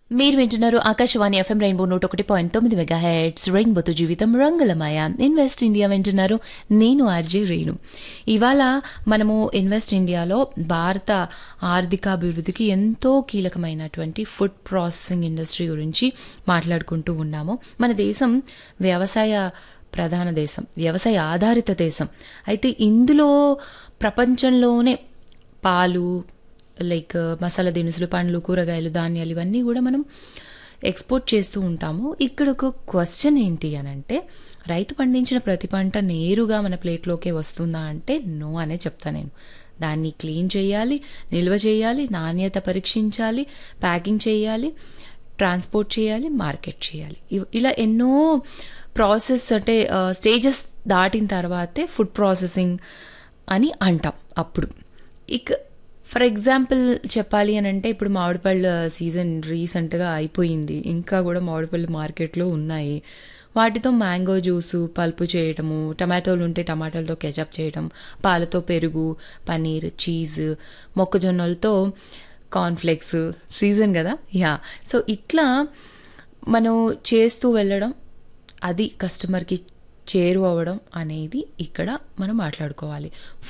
మీరు వింటున్నారు Akashvani FM rainbow నూట ఒకటి పాయింట్ తొమ్మిది మెగా హెడ్స్ రెయిన్బోతో జీవితం రంగులమయ ఇన్వెస్ట్ ఇండియా వింటున్నారు నేను ఆర్జే రేణు ఇవాళ మనము ఇన్వెస్ట్ ఇండియాలో భారత ఆర్థికాభివృద్ధికి ఎంతో కీలకమైనటువంటి ఫుడ్ ప్రాసెసింగ్ ఇండస్ట్రీ గురించి మాట్లాడుకుంటూ ఉన్నాము మన దేశం వ్యవసాయ ప్రధాన దేశం వ్యవసాయ ఆధారిత దేశం అయితే ఇందులో ప్రపంచంలోనే పాలు లైక్ మసాలా దినుసులు పండ్లు కూరగాయలు ధాన్యాలు ఇవన్నీ కూడా మనం ఎక్స్పోర్ట్ చేస్తూ ఉంటాము ఇక్కడ ఒక క్వశ్చన్ ఏంటి అని అంటే రైతు పండించిన ప్రతి పంట నేరుగా మన ప్లేట్లోకే వస్తుందా అంటే నో అనే చెప్తా నేను దాన్ని క్లీన్ చేయాలి నిల్వ చేయాలి నాణ్యత పరీక్షించాలి ప్యాకింగ్ చేయాలి ట్రాన్స్పోర్ట్ చేయాలి మార్కెట్ చేయాలి ఇవ్- ఇలా ఎన్నో ప్రాసెస్ అంటే స్టేజెస్ దాటిన తర్వాతే ఫుడ్ ప్రాసెసింగ్ అని అంటాం అప్పుడు ఇక ఫర్ ఎగ్జాంపుల్ చెప్పాలి అని అంటే ఇప్పుడు మామిడిపళ్ళ సీజన్ రీసెంట్గా అయిపోయింది ఇంకా కూడా మామిడిపళ్ళు మార్కెట్లో ఉన్నాయి వాటితో మ్యాంగో జ్యూసు పల్పు చేయటము టమాటోలు ఉంటే టమాటాలతో కెచప్ చేయటం పాలతో పెరుగు పన్నీర్ చీజ్ మొక్కజొన్నలతో కార్న్ఫ్లెక్స్ సీజన్ కదా యా సో ఇట్లా మనం చేస్తూ వెళ్ళడం అది కస్టమర్కి చేరువ అవ్వడం అనేది ఇక్కడ మనం మాట్లాడుకోవాలి